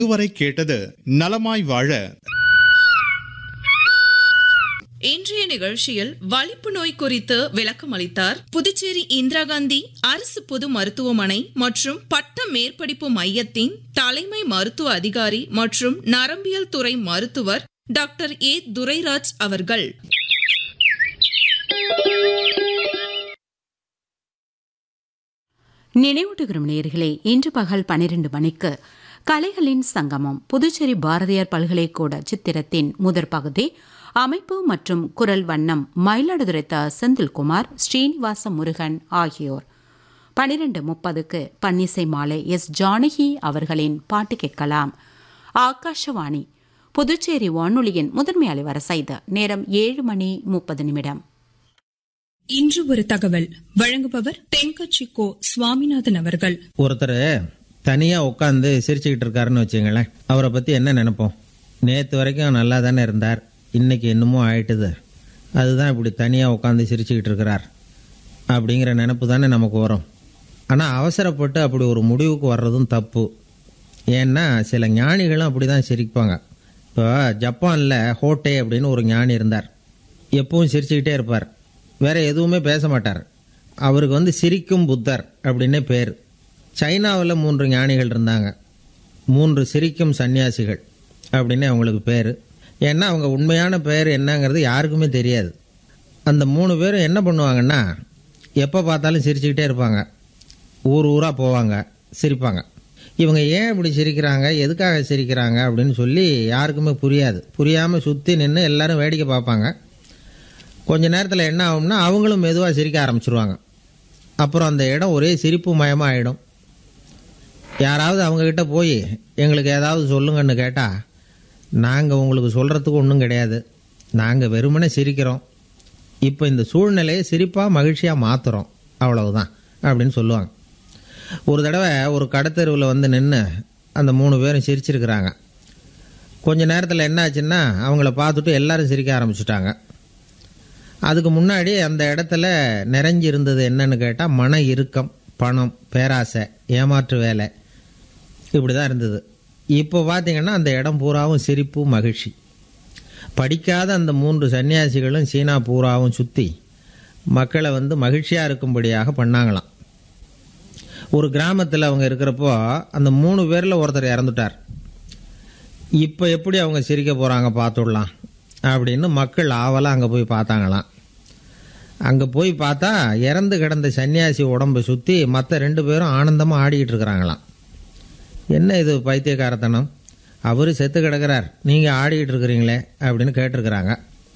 இதுவரை கேட்டது நலமாய் வாழ இன்றைய நிகழ்ச்சியில் வலிப்பு நோய் குறித்து விளக்கம் அளித்தார் புதுச்சேரி இந்திரா காந்தி அரசு பொது மருத்துவமனை மற்றும் பட்ட மேற்படிப்பு மையத்தின் தலைமை மருத்துவ அதிகாரி மற்றும் நரம்பியல் துறை மருத்துவர் டாக்டர் ஏ துரைராஜ் அவர்கள் நினைவூட்டுகிறோம் நேர்களே இன்று பகல் பனிரெண்டு மணிக்கு கலைகளின் சங்கமம் புதுச்சேரி பாரதியார் பல்கலைக்கூட சித்திரத்தின் முதற் பகுதி அமைப்பு மற்றும் குரல் வண்ணம் மயிலாடுதுறை த செந்தில்குமார் ஸ்ரீனிவாச முருகன் ஆகியோர் பனிரெண்டு முப்பதுக்கு பன்னிசை மாலை எஸ் ஜானகி அவர்களின் பாட்டு கேட்கலாம் ஆகாஷவாணி புதுச்சேரி வானொலியின் முதன்மை அலைவரிசைது நேரம் ஏழு மணி முப்பது நிமிடம் இன்று ஒரு தகவல் வழங்குபவர் தென்கட்சி கோ சுவாமிநாதன் அவர்கள் ஒருத்தர் தனியா உட்காந்து சிரிச்சுக்கிட்டு இருக்காருன்னு வச்சுங்களேன் அவரை பத்தி என்ன நினைப்போம் நேத்து வரைக்கும் நல்லா தானே இருந்தார் இன்னைக்கு என்னமோ ஆயிட்டுது அதுதான் இப்படி தனியா உட்காந்து சிரிச்சுக்கிட்டு இருக்கிறார் அப்படிங்கிற நினைப்பு தானே நமக்கு வரும் ஆனா அவசரப்பட்டு அப்படி ஒரு முடிவுக்கு வர்றதும் தப்பு ஏன்னா சில ஞானிகளும் அப்படிதான் சிரிப்பாங்க இப்போ ஜப்பான்ல ஹோட்டே அப்படின்னு ஒரு ஞானி இருந்தார் எப்பவும் சிரிச்சுக்கிட்டே இருப்பார் வேற எதுவுமே பேச மாட்டார் அவருக்கு வந்து சிரிக்கும் புத்தர் அப்படின்னே பேர் சைனாவில் மூன்று ஞானிகள் இருந்தாங்க மூன்று சிரிக்கும் சன்னியாசிகள் அப்படின்னு அவங்களுக்கு பேர் ஏன்னா அவங்க உண்மையான பெயர் என்னங்கிறது யாருக்குமே தெரியாது அந்த மூணு பேரும் என்ன பண்ணுவாங்கன்னா எப்போ பார்த்தாலும் சிரிச்சுக்கிட்டே இருப்பாங்க ஊர் ஊராக போவாங்க சிரிப்பாங்க இவங்க ஏன் இப்படி சிரிக்கிறாங்க எதுக்காக சிரிக்கிறாங்க அப்படின்னு சொல்லி யாருக்குமே புரியாது புரியாமல் சுற்றி நின்று எல்லாரும் வேடிக்கை பார்ப்பாங்க கொஞ்ச நேரத்தில் என்ன ஆகும்னா அவங்களும் மெதுவாக சிரிக்க ஆரம்பிச்சிருவாங்க அப்புறம் அந்த இடம் ஒரே சிரிப்பு மயமாக ஆகிடும் யாராவது அவங்கக்கிட்ட போய் எங்களுக்கு ஏதாவது சொல்லுங்கன்னு கேட்டால் நாங்கள் உங்களுக்கு சொல்கிறதுக்கு ஒன்றும் கிடையாது நாங்கள் வெறுமனே சிரிக்கிறோம் இப்போ இந்த சூழ்நிலையை சிரிப்பாக மகிழ்ச்சியாக மாற்றுறோம் அவ்வளவுதான் அப்படின்னு சொல்லுவாங்க ஒரு தடவை ஒரு கடத்தெருவில் வந்து நின்று அந்த மூணு பேரும் சிரிச்சிருக்கிறாங்க கொஞ்ச நேரத்தில் என்ன ஆச்சுன்னா அவங்கள பார்த்துட்டு எல்லாரும் சிரிக்க ஆரம்பிச்சிட்டாங்க அதுக்கு முன்னாடி அந்த இடத்துல நிறைஞ்சி இருந்தது என்னன்னு கேட்டால் மன இறுக்கம் பணம் பேராசை ஏமாற்று வேலை இப்படி தான் இருந்தது இப்போ பார்த்தீங்கன்னா அந்த இடம் பூராவும் சிரிப்பு மகிழ்ச்சி படிக்காத அந்த மூன்று சன்னியாசிகளும் சீனா பூராவும் சுற்றி மக்களை வந்து மகிழ்ச்சியாக இருக்கும்படியாக பண்ணாங்களாம் ஒரு கிராமத்தில் அவங்க இருக்கிறப்போ அந்த மூணு பேரில் ஒருத்தர் இறந்துட்டார் இப்போ எப்படி அவங்க சிரிக்க போகிறாங்க பார்த்துடலாம் அப்படின்னு மக்கள் ஆவலாக அங்கே போய் பார்த்தாங்களாம் அங்கே போய் பார்த்தா இறந்து கிடந்த சன்னியாசி உடம்பை சுற்றி மற்ற ரெண்டு பேரும் ஆனந்தமாக ஆடிக்கிட்டு இருக்கிறாங்களாம் என்ன இது பைத்தியக்காரத்தனம் அவர் செத்து கிடக்கிறார் நீங்கள் ஆடிக்கிட்டு இருக்கிறீங்களே அப்படின்னு கேட்டிருக்கிறாங்க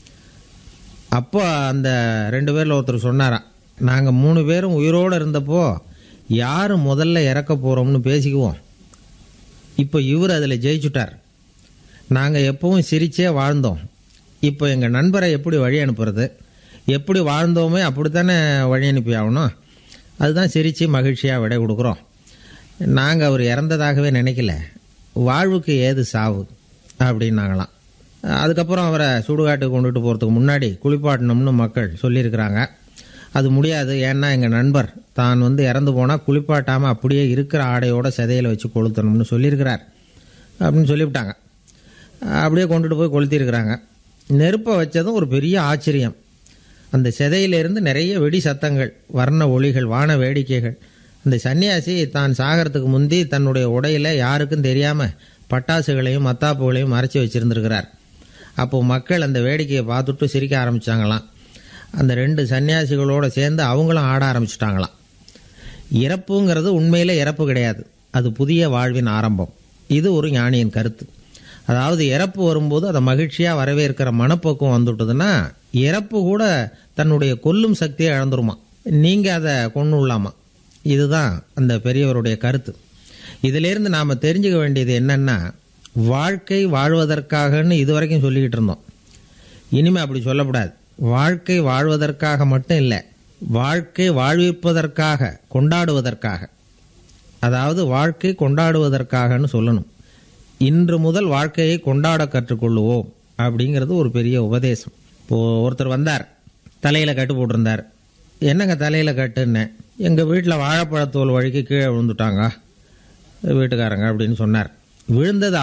அப்போ அந்த ரெண்டு பேரில் ஒருத்தர் சொன்னாராம் நாங்கள் மூணு பேரும் உயிரோடு இருந்தப்போ யார் முதல்ல இறக்க போகிறோம்னு பேசிக்குவோம் இப்போ இவர் அதில் ஜெயிச்சுட்டார் நாங்கள் எப்பவும் சிரிச்சே வாழ்ந்தோம் இப்போ எங்கள் நண்பரை எப்படி வழி அனுப்புறது எப்படி வாழ்ந்தோமே அப்படித்தானே வழி அனுப்பி ஆகணும் அதுதான் சிரித்து மகிழ்ச்சியாக விடை கொடுக்குறோம் நாங்கள் அவர் இறந்ததாகவே நினைக்கல வாழ்வுக்கு ஏது சாவு அப்படின்னாங்களாம் அதுக்கப்புறம் அவரை சுடுகாட்டுக்கு கொண்டுட்டு போகிறதுக்கு முன்னாடி குளிப்பாட்டணும்னு மக்கள் சொல்லியிருக்கிறாங்க அது முடியாது ஏன்னா எங்கள் நண்பர் தான் வந்து இறந்து போனால் குளிப்பாட்டாமல் அப்படியே இருக்கிற ஆடையோட சிதையில வச்சு கொளுத்தணும்னு சொல்லியிருக்கிறார் அப்படின்னு சொல்லிவிட்டாங்க அப்படியே கொண்டுட்டு போய் கொளுத்திருக்கிறாங்க நெருப்பை வச்சதும் ஒரு பெரிய ஆச்சரியம் அந்த சிதையிலிருந்து நிறைய வெடி சத்தங்கள் வர்ண ஒளிகள் வான வேடிக்கைகள் அந்த சன்னியாசி தான் சாகிறதுக்கு முந்தி தன்னுடைய உடையில யாருக்கும் தெரியாம பட்டாசுகளையும் மத்தாப்புகளையும் மறைச்சி வச்சிருந்திருக்கிறார் அப்போ மக்கள் அந்த வேடிக்கையை பார்த்துட்டு சிரிக்க ஆரம்பிச்சாங்களாம் அந்த ரெண்டு சன்னியாசிகளோட சேர்ந்து அவங்களும் ஆட ஆரம்பிச்சிட்டாங்களாம் இறப்புங்கிறது உண்மையில இறப்பு கிடையாது அது புதிய வாழ்வின் ஆரம்பம் இது ஒரு ஞானியின் கருத்து அதாவது இறப்பு வரும்போது அதை மகிழ்ச்சியாக வரவேற்கிற மனப்போக்கம் வந்துட்டுதுன்னா இறப்பு கூட தன்னுடைய கொல்லும் சக்தியை இழந்துருமா நீங்கள் அதை கொண்டு விடலாமா இதுதான் அந்த பெரியவருடைய கருத்து இதிலிருந்து நாம் தெரிஞ்சுக்க வேண்டியது என்னன்னா வாழ்க்கை வாழ்வதற்காகன்னு இதுவரைக்கும் சொல்லிக்கிட்டு இருந்தோம் இனிமே அப்படி சொல்லக்கூடாது வாழ்க்கை வாழ்வதற்காக மட்டும் இல்லை வாழ்க்கை வாழ்விப்பதற்காக கொண்டாடுவதற்காக அதாவது வாழ்க்கை கொண்டாடுவதற்காகன்னு சொல்லணும் இன்று முதல் வாழ்க்கையை கொண்டாட கற்றுக்கொள்ளுவோம் அப்படிங்கிறது ஒரு பெரிய உபதேசம் இப்போ ஒருத்தர் வந்தார் தலையில கட்டு போட்டிருந்தார் என்னங்க தலையில கட்டுன்னேன் எங்க வீட்டில் வாழைப்பழத்தோல் வழிக்கு கீழே விழுந்துட்டாங்க வீட்டுக்காரங்க அப்படின்னு சொன்னார் விழுந்தது